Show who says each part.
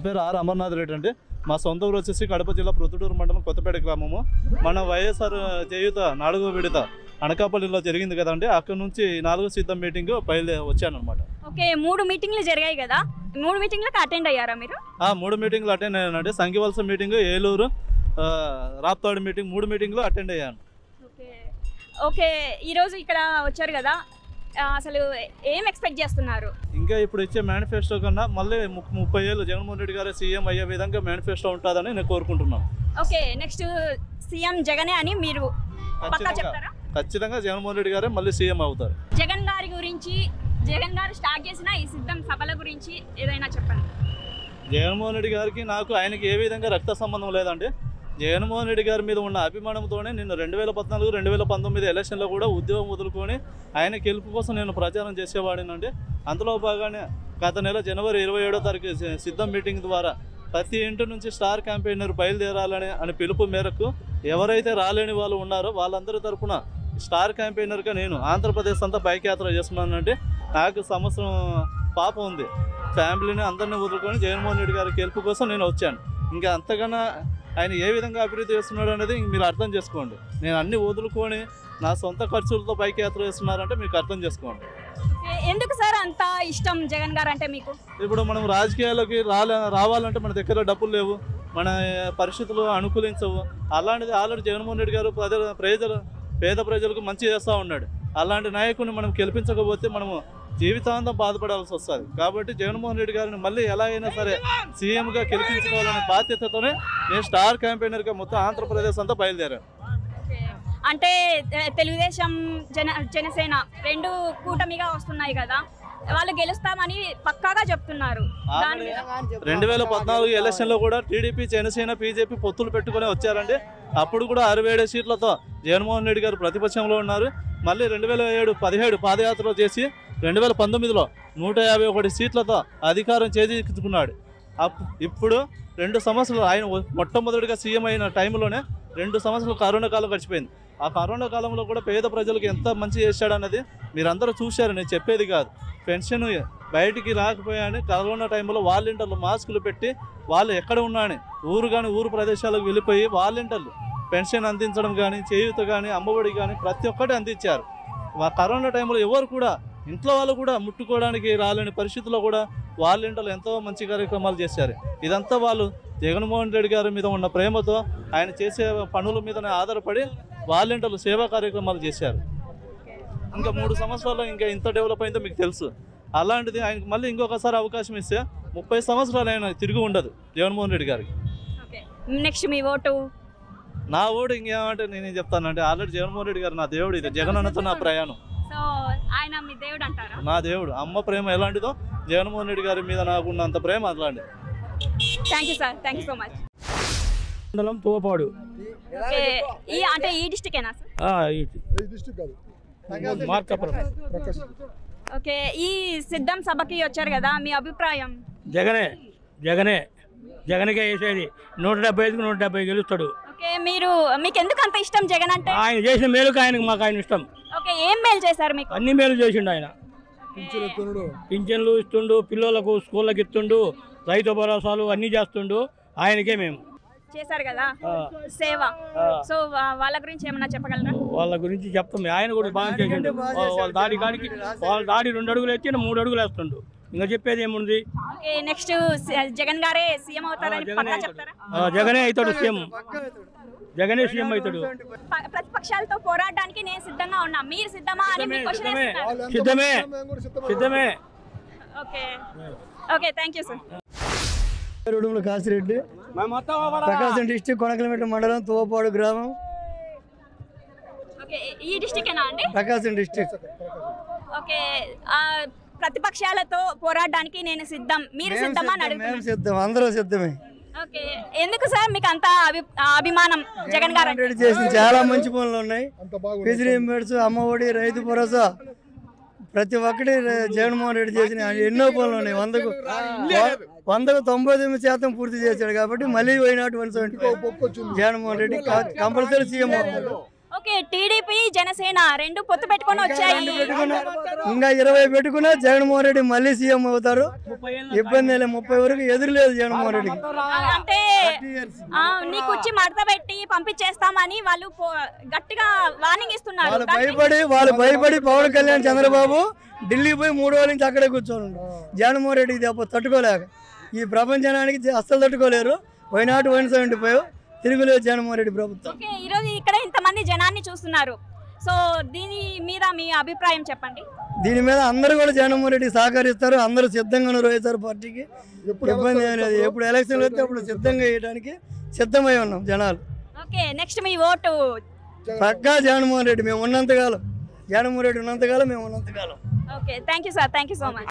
Speaker 1: పేరు ఆర్ అమర్నాథ్ రెడ్డి అండి మా సొంత ఊరు వచ్చేసి కడప జిల్లా ప్రొద్దుటూరు మండలం కొత్తపేట గ్రామము మన వైఎస్ఆర్ చేయుత నాలుగో విడత అనకాపల్లిలో జరిగింది కదండి అక్కడ నుంచి నాలుగో సిద్ధం మీటింగ్ బయలుదే వచ్చాను అనమాట
Speaker 2: ఓకే మూడు మీటింగ్లు జరిగాయి కదా మూడు మీటింగ్లకు అటెండ్ అయ్యారా మీరు
Speaker 1: ఆ మూడు మీటింగ్లు అటెండ్ అయ్యానండి సంగివలస మీటింగ్ ఏలూరు ఆ, రాప్తాడు మీటింగ్ మూడు మీటింగ్లు అటెండ్ అయ్యాను
Speaker 2: ఓకే ఓకే ఈరోజు ఇక్కడ వచ్చారు కదా ఆ, అసలు ఏం ఎక్స్పెక్ట్ చేస్తున్నారు
Speaker 1: ఇంకా ఇప్పుడు ఇచ్చే మేనిఫెస్టో కన్నా మళ్ళీ ము- ముప్పై ఏళ్ళు జగన్మోహన్ రెడ్డి గారు సీఎం అయ్యే విధంగా మేనిఫెస్టో ఉంటుందని నేను కోరుకుంటున్నాను
Speaker 2: ఓకే నెక్స్ట్ సీఎం జగనే అని మీరు పక్కా
Speaker 1: ఖచ్చితంగా
Speaker 2: చెప్తారా
Speaker 1: ఖచ్చితంగా జగన్మోహన్ రెడ్డి గారే మళ్ళీ సీఎం అవుతారు
Speaker 2: జగన్ గారి గురించి జగన్ గారు స్టార్ట్ చేసిన ఈ సిద్ధం సభల గురించి ఏదైనా చెప్పండి
Speaker 1: జగన్మోహన్ రెడ్డి గారికి నాకు ఆయనకి ఏ విధంగా రక్త సంబంధం లేదండి జగన్మోహన్ రెడ్డి గారి మీద ఉన్న అభిమానంతోనే నేను రెండు వేల పద్నాలుగు రెండు వేల పంతొమ్మిది ఎలక్షన్లో కూడా ఉద్యోగం వదులుకొని ఆయన గెలుపు కోసం నేను ప్రచారం చేసేవాడినండి అందులో భాగానే గత నెల జనవరి ఇరవై ఏడో తారీఖు సి- సిద్ధం మీటింగ్ ద్వారా ప్రతి ఇంటి నుంచి స్టార్ క్యాంపెయినర్ బయలుదేరాలని అని పిలుపు మేరకు ఎవరైతే రాలేని వాళ్ళు ఉన్నారో వాళ్ళందరి తరపున స్టార్ క్యాంపెయినర్గా నేను ఆంధ్రప్రదేశ్ అంతా బైక్ యాత్ర చేస్తున్నానంటే నాకు సంవత్సరం పాప ఉంది ఫ్యామిలీని అందరినీ వదులుకొని జగన్మోహన్ రెడ్డి గారి గెలుపు కోసం నేను వచ్చాను ఇంకా అంతకన్నా ఆయన ఏ విధంగా అభివృద్ధి చేస్తున్నాడు అనేది ఇంక మీరు అర్థం చేసుకోండి నేను అన్ని వదులుకొని నా సొంత ఖర్చులతో బైక్ యాత్ర చేస్తున్నారంటే మీకు అర్థం చేసుకోండి
Speaker 2: ఓకే, ఎందుకు సార్ అంత ఇష్టం జగన్ గారు అంటే మీకు
Speaker 1: ఇప్పుడు మనం రాజకీయాల్లోకి రాలే రావాలంటే మన దగ్గర డబ్బులు లేవు మన పరిస్థితులు అనుకూలించవు అలాంటిది ఆల్రెడీ జగన్మోహన్ రెడ్డి గారు ప్రజల ప్రజలు పేద ప్రజలకు మంచి చేస్తూ ఉన్నాడు అలాంటి నాయకుడిని మనం గెలిపించకపోతే మనము జీవితాంతం బాధపడాల్సి వస్తుంది కాబట్టి జగన్మోహన్ రెడ్డి గారిని మళ్ళీ ఎలా అయినా సరే సీఎంగా గెలిపించుకోవాలనే బాధ్యతతోనే నేను స్టార్ క్యాంపెయినర్గా మొత్తం ఆంధ్రప్రదేశ్ అంతా బయలుదేరాను
Speaker 2: ఓకే. అంటే తె- తెలుగుదేశం జన జనసేన రెండు కూటమిగా వస్తున్నాయి కదా వాళ్ళు గెలుస్తామని పక్కాగా చెప్తున్నారు దాని మీద
Speaker 1: రెండు వేల పద్నాలుగు ఎలక్షన్లో కూడా టీడీపీ జనసేన బీజేపీ పొత్తులు పెట్టుకొని వచ్చారండి అప్పుడు కూడా అరవై ఏడు సీట్లతో జగన్మోహన్ రెడ్డి గారు ప్రతిపక్షంలో ఉన్నారు మళ్ళీ రెండు వేల ఏడు పదిహేడు పాదయాత్ర చేసి రెండు వేల పంతొమ్మిదిలో నూట యాభై ఒకటి సీట్లతో అధికారం చేజిక్కించుకున్నాడు అప్- ఇప్పుడు రెండు సంవత్సరాలు ఆయన మొ- మొట్టమొదటిగా సీఎం అయిన టైంలోనే రెండు సంవత్సరాలు కరోనా కాలం గడిచిపోయింది ఆ కరోనా కాలంలో కూడా పేద ప్రజలకు ఎంత మంచి చేశాడన్నది మీరందరూ చూశారు నేను చెప్పేది కాదు పెన్షన్ బయటికి రాకపోయాని కరోనా టైంలో వాలంటీర్లు మాస్కులు పెట్టి వాళ్ళు ఎక్కడ ఉన్నాని ఊరు కానీ ఊరు ప్రదేశాలకు వెళ్ళిపోయి వాలంటీర్లు పెన్షన్ అందించడం కానీ చేయూత కానీ అమ్మఒడి కానీ ప్రతి ఒక్కటి అందించారు ఆ కరోనా టైంలో ఎవరు కూడా ఇంట్లో వాళ్ళు కూడా ముట్టుకోవడానికి రాలేని పరిస్థితుల్లో కూడా వాలంటీర్లు ఎంతో మంచి కార్యక్రమాలు చేశారు ఇదంతా వాళ్ళు జగన్మోహన్ రెడ్డి గారి మీద ఉన్న ప్రేమతో ఆయన చేసే పనుల మీదనే ఆధారపడి వాలంటీర్లు సేవా కార్యక్రమాలు చేశారు ఇంకా మూడు సంవత్సరాల్లో ఇంకా ఇంత డెవలప్ అయిందో మీకు తెలుసు అలాంటిది ఆయనకు మళ్ళీ ఇంకొకసారి అవకాశం ఇస్తే ముప్పై సంవత్సరాలు ఆయన తిరిగి ఉండదు జగన్మోహన్ రెడ్డి గారికి
Speaker 2: ఓకే నెక్స్ట్ మీ ఓటు
Speaker 1: నా ఓటు ఇంకేమంటే నేనేం చెప్తానంటే ఆల్రెడీ జగన్మోహన్ రెడ్డి గారు నా దేవుడు ఇది జగన్ అన్నతో నా ప్రయాణం
Speaker 2: సో ఆయన మీ దేవుడు అంటారా
Speaker 1: నా దేవుడు అమ్మ ప్రేమ ఎలాంటిదో జగన్మోహన్ రెడ్డి గారి మీద నాకున్నంత ప్రేమ అట్లాంటిది
Speaker 2: thank you sir thank you so much
Speaker 3: మండలం తోపాడు
Speaker 2: ఓకే ఈ అంటే ఈ డిస్టికేనా సార్
Speaker 3: ఆ, ఇటు. మార్కాపురం
Speaker 2: ఓకే ఈ సిద్ధం సభకి వచ్చారు కదా మీ అభిప్రాయం
Speaker 3: జగనే జగనే జగన్కే వేసేది నూట డెబ్బై ఐదుకు నూట డెబ్బై గెలుస్తాడు
Speaker 2: ఓకే మీరు మీకు ఎందుకు అంత ఇష్టం జగన్ అంటే
Speaker 3: ఆయన చేసిన మేలుకు ఆయనకు మాకు ఆయన ఇష్టం
Speaker 2: ఓకే ఏం మేలు చేశారు మీకు
Speaker 3: అన్ని మేలు చేసిండు ఆయన పింఛన్లు ఇస్తుండు పిల్లలకు స్కూళ్ళకి ఇస్తుండు రైతు భరోసాలు అన్నీ చేస్తుండు ఆయనకే మేము
Speaker 2: చేశారు కదా
Speaker 3: ఆ,
Speaker 2: సేవ
Speaker 3: ఆ.
Speaker 2: సో వా- వాళ్ళ గురించి ఏమన్నా చెప్పగలరా
Speaker 3: వాళ్ళ గురించి చెప్తాం ఆయన కూడా బాగా చేసిండు వా- వాళ్ళ దాడి కాడికి వాళ్ళ దాడి రెండు అడుగులు ఎత్తి మూడు అడుగులు వేస్తుండు ఇంకా చెప్పేది ఏముంది
Speaker 2: ఓకే నెక్స్ట్ జగన్ గారే సీఎం అవుతారని
Speaker 3: జగనే
Speaker 2: పక్కా
Speaker 3: అవుతాడు.
Speaker 2: చెప్తారా
Speaker 3: ఆ, జగనే అవుతాడు సీఎం జగనే సీఎం అవుతాడు
Speaker 2: ప- ప్రతిపక్షాలతో పోరాడడానికి నేను సిద్ధంగా ఉన్నా మీరు సిద్ధమా అని
Speaker 3: సిద్ధమే
Speaker 2: మీకు క్వశ్చన్
Speaker 3: సిద్ధమే
Speaker 2: వేస్తున్నారు
Speaker 3: సిద్ధమే సిద్ధమే
Speaker 2: okay okay thank you sir
Speaker 4: Udumula Kasireddy Prakasam district Konakalametta మండలం తువపాడు గ్రామం
Speaker 2: ఓకే ఈ డిస్టికేనా అండి
Speaker 4: ప్రకాశం డిస్టిక్
Speaker 2: ఓకే ఆ, ప్రతిపక్షాలతో పోరాడడానికి నేను సిద్ధం మీరు
Speaker 4: మేము
Speaker 2: సిద్ధమా అని
Speaker 4: సిద్ధం, మేము
Speaker 2: అడుగుతున్నాను
Speaker 4: సిద్ధం అందరూ సిద్ధమే
Speaker 2: ఓకే ఎందుకు సార్ మీకు అంత అభి ఆ, అభిమానం జగన్ గారు అంటే?
Speaker 4: రెడ్డి చేసిన చాలా మంచి పనులు ఉన్నాయి ఫిజరీ ఎంబెడ్స్ అమ్మఒడి రైతు భరోసా ప్రతి ఒక్కటి రే- జగన్మోహన్ రెడ్డి చేసిన ఎన్నో పనులు ఉన్నాయి వందకు వ- వందకు తొంభై తొమ్మిది శాతం పూర్తి చేశాడు కాబట్టి మళ్ళీ పోయినటువంటి జగన్మోహన్ రెడ్డి కంపల్సరీ సీఎం అవుతాడు
Speaker 2: ఓకే టీడీపీ జనసేన రెండు పొత్తు పెట్టుకొని వచ్చాయి
Speaker 4: పెట్టుకున్నా ఇంకా ఇరవై పెట్టుకున్నా జగన్మోహన్ రెడ్డి మళ్ళీ సీఎం అవుతారు ఇబ్బంది లేదు ముప్పై వరకు ఎదురు లేదు జగన్మోహన్ రెడ్డికి
Speaker 2: అంటే ఆ, నీకు వచ్చి మడత పెట్టి పంపించేస్తామని వాళ్ళు పో- గట్టిగా వార్నింగ్ ఇస్తున్నారు
Speaker 4: వాళ్ళు
Speaker 2: దాన్ని-
Speaker 4: భయపడి వాళ్ళు భయపడి పవన్ కళ్యాణ్ చంద్రబాబు ఢిల్లీ పోయి మూడు రోజుల నుంచి అక్కడే కూర్చొని ఉన్నారు. జగన్మోహన్ రెడ్డి దెబ్బ తట్టుకోలేక ఈ ప్రపంచానికి జ- అస్సలు తట్టుకోలేరు వైనాట్ వన్ సెవెంటీ ఫైవ్ తిరుగులేదు జగన్మోహన్ రెడ్డి ప్రభుత్వం
Speaker 2: ఓకే ఈరోజు ఇక్కడ ఇంతమంది జనాన్ని చూస్తున్నారు సో దీని మీద మీ అభిప్రాయం చెప్పండి
Speaker 4: దీని మీద అందరూ కూడా జగన్మోహన్ రెడ్డి సహకరిస్తారు అందరూ సిద్ధంగా ఉన్నారు వైఎస్ఆర్ పార్టీకి ఇబ్బంది ఏం లేదు ఎప్పుడు ఎలక్షన్లు వస్తే అప్పుడు సిద్ధంగా వేయడానికి సిద్ధమై ఉన్నాం జనాలు
Speaker 2: ఓకే నెక్స్ట్ మీ ఓటు
Speaker 4: పక్కా జగన్మోహన్ రెడ్డి మేము ఉన్నంతకాలం జగన్మోహన్ రెడ్డి ఉన్నంతకాలం మేము ఉన్నంతకాలం
Speaker 2: okay thank you sir thank you so much